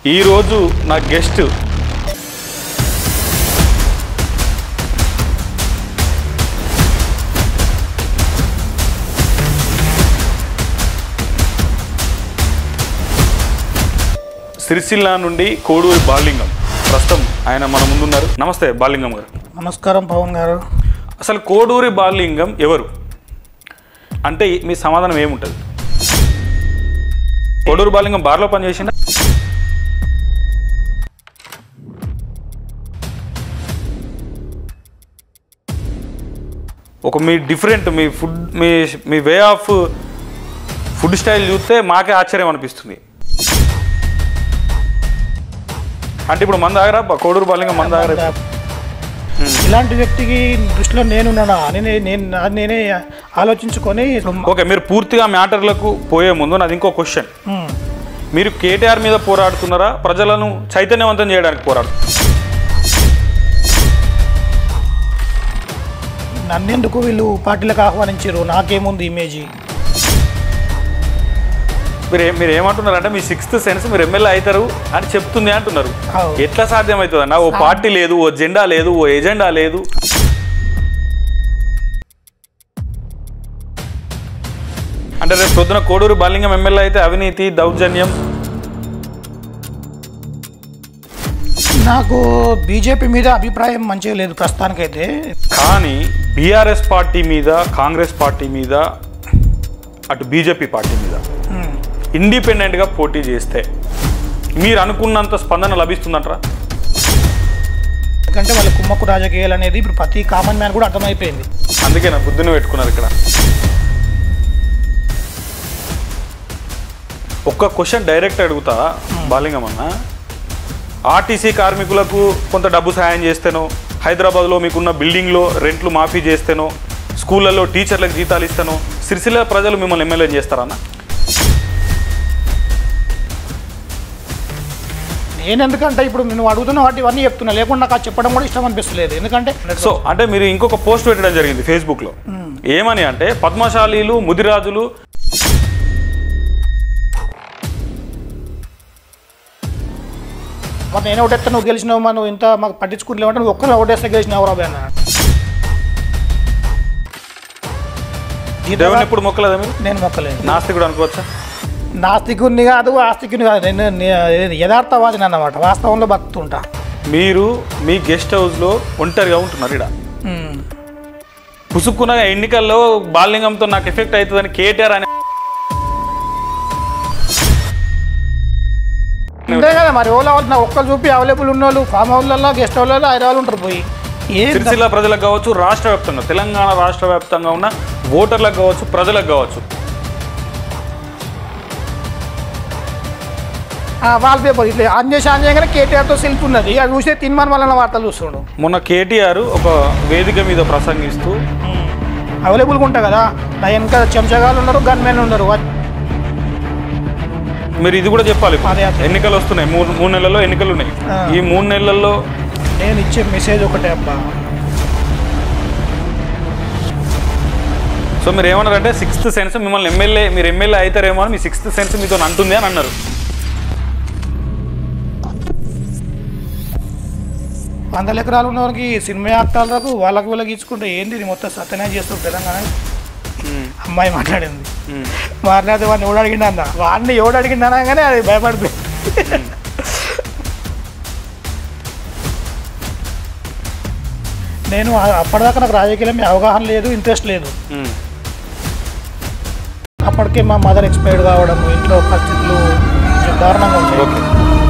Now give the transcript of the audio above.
ఈరోజు నా గెస్ట్ సిరిసిల్ల నుండి కోడూరి బాలింగం ప్రస్తుతం ఆయన మన ముందున్నారు నమస్తే బాలింగం గారు నమస్కారం పవన్ గారు అసలు కోడూరి బాలింగం ఎవరు అంటే మీ సమాధానం ఏముంటుంది కోడూరి బాలింగం బార్లో పనిచేసిందా ఒక మీ డిఫరెంట్ మీ ఫుడ్ మీ మీ వే ఆఫ్ ఫుడ్ స్టైల్ చూస్తే మాకే ఆశ్చర్యం అనిపిస్తుంది అంటే ఇప్పుడు మన దగ్గర కోడూరు బాలింగం మన దగ్గర ఇలాంటి వ్యక్తికి దృష్టిలో నేనున్నానా అని నే- నేను అది నేనే ఆలోచించుకొని ఓకే మీరు పూర్తిగా మ్యాటర్లకు పోయే ముందు నాది ఇంకో క్వశ్చన్ ఉమ్, మీరు కేటీఆర్ మీద పోరాడుతున్నారా ప్రజలను చైతన్యవంతం చేయడానికి పోరాడు నన్నెందుకు వీళ్ళు పార్టీలకు ఆహ్వానించారు నాకేముంది ఇమేజ్ మీరు ఏ- మీరు ఏమంటున్నారంటే మీ సిక్స్త్ సెన్స్ మీరు ఎమ్మెల్యే అవుతారు అని చెప్తుంది అంటున్నారు అవు. ఎట్లా సాధ్యం అవుతుంది అన్న ఓ పార్టీ లేదు ఓ జెండా లేదు ఓ ఎజెండా లేదు అంటే రేపు పొద్దున కోడూరు బాలింగం ఎమ్మెల్యే అయితే అవినీతి దౌర్జన్యం నాకు బీజేపీ మీద అభిప్రాయం మంచిగా లేదు ప్రస్తుతానికైతే కానీ బీఆర్ఎస్ పార్టీ మీద కాంగ్రెస్ పార్టీ మీద అటు బీజేపీ పార్టీ మీద ఉమ్, ఇండిపెండెంట్గా పోటీ చేస్తే మీరు అనుకున్నంత స్పందన లభిస్తుందంటారా ఎందుకంటే వాళ్ళ కుమ్మక్కు రాజకీయాలు అనేది ఇప్పుడు ప్రతి కామన్ మ్యాన్ కూడా అర్థమైపోయింది అందుకే నా బుద్ధిని పెట్టుకున్నారు ఇక్కడ ఒక్క క్వశ్చన్ డైరెక్ట్ అడుగుతా బాలింగం అన్న ఆర్టీసీ కార్మికులకు కొంత డబ్బు సహాయం చేస్తేనో హైదరాబాద్లో మీకున్న బిల్డింగ్లో రెంట్లు మాఫీ చేస్తేనో స్కూళ్ళల్లో టీచర్లకు జీతాలు ఇస్తానో సిరిసిల్ల ప్రజలు మిమ్మల్ని ఎమ్మెల్యే చేస్తారన్న నేను ఎందుకంటే ఇప్పుడు నేను అడుగుతున్న వాటి ఇవన్నీ చెప్తున్నా లేకుండా నాకు అది చెప్పడం కూడా ఇష్టం అనిపిస్తలేదు ఎందుకంటే సో అంటే మీరు ఇంకొక పోస్ట్ పెట్టడం జరిగింది ఫేస్బుక్లో ఏమని అంటే పద్మశాలీలు ముదిరాజులు మరి నేను ఒకటేస్తే నువ్వు గెలిచినావు మా నువ్వు ఇంత మాకు పట్టించుకుంటలేవు నువ్వు ఒక్కరు ఒకటేస్తే గెలిచినావు రాబోయే అన్న ఈ దేవుని తర్వాత ఎప్పుడు మొక్కలేదా మీరు నేను మొక్కలేదు నాస్తికుడు అనుకోవచ్చా నాస్తికుని కాదు ఆస్తికుని కాదు నేను నే- యథార్థవాదిని అన్నమాట వాస్తవంలో బతుకుతుంటా మీరు మీ గెస్ట్ హౌస్లో ఒంటరిగా ఉంటున్నారు ఇక్కడ ఉమ్. పుసుక్కున్న ఎన్నికల్లో బాలింగంతో నాకు ఎఫెక్ట్ అవుతుందని కేటీఆర్ అని అంతే కదా మరి ఓలా వాళ్ళు నాకు ఒక్కరు చూపి అవైలబుల్ ఉన్న వాళ్ళు ఫామ్ హౌస్లలో గెస్ట్ హౌస్లలో హైదరాబాద్ ఉంటారు పోయి ఏం సిరిసిల్ల ప్రజలకు కావచ్చు రాష్ట్ర వ్యాప్తంగా తెలంగాణ రాష్ట్ర వ్యాప్తంగా ఉన్న ఓటర్లకు కావచ్చు ప్రజలకు కావచ్చు వాల్ పేపర్ ఇట్లా ఆన్ చేసి ఆన్ చేయగానే కేటీఆర్తో సెల్ఫ్ ఉన్నది అది చూస్తే తిన్మాన్ వలన వార్తలు చూస్తుండు మొన్న కేటీఆర్ ఒక వేదిక మీద ప్రసంగిస్తూ అవైలబుల్గా ఉంటాయి కదా నా వెనక చెంచగాలు ఉన్నారు గన్మెన్ ఉన్నారు వా- మీరు ఇది కూడా చెప్పాలి అదే, అదే. ఎన్నికలు వస్తున్నాయి మూడు మూడు నెలల్లో ఎన్నికలు ఉన్నాయి ఆ. ఈ మూడు నెలల్లో నేను ఇచ్చే మెసేజ్ ఒకటే అబ్బా సో మీరు ఏమన్నారంటే సిక్స్త్ సెన్స్ మిమ్మల్ని ఎమ్మెల్యే మీరు ఎమ్మెల్యే అవుతారేమో అని మీ సిక్స్త్ సెన్స్ మీతో అంటుంది అని అన్నారు వందల ఎకరాలు ఉన్నవారికి సినిమా యాక్టర్లకు వాళ్ళకి వీళ్ళకి ఇచ్చుకుంటే ఏంది ఇది మొత్తం సత్యనాయం చేస్తారు తెలంగాణ అమ్మాయి మాట్లాడింది మ్మ్. మాట్లాడితే వాడిని ఎవడు అడిగిండు అన్న వాడిని ఎవడు అడిగిండు అనగానే అది భయపడిపోయింది నేను ఆ- అప్పటిదాకా నాకు రాజకీయాల మీద అవగాహన లేదు ఇంట్రెస్ట్ లేదు మ్మ్. అప్పటికే మా మదర్ ఎక్స్పైర్డ్ కావడం ఇంట్లో పరిస్థితులు కొంచెం దారుణంగా ఉంటాయి ఓకే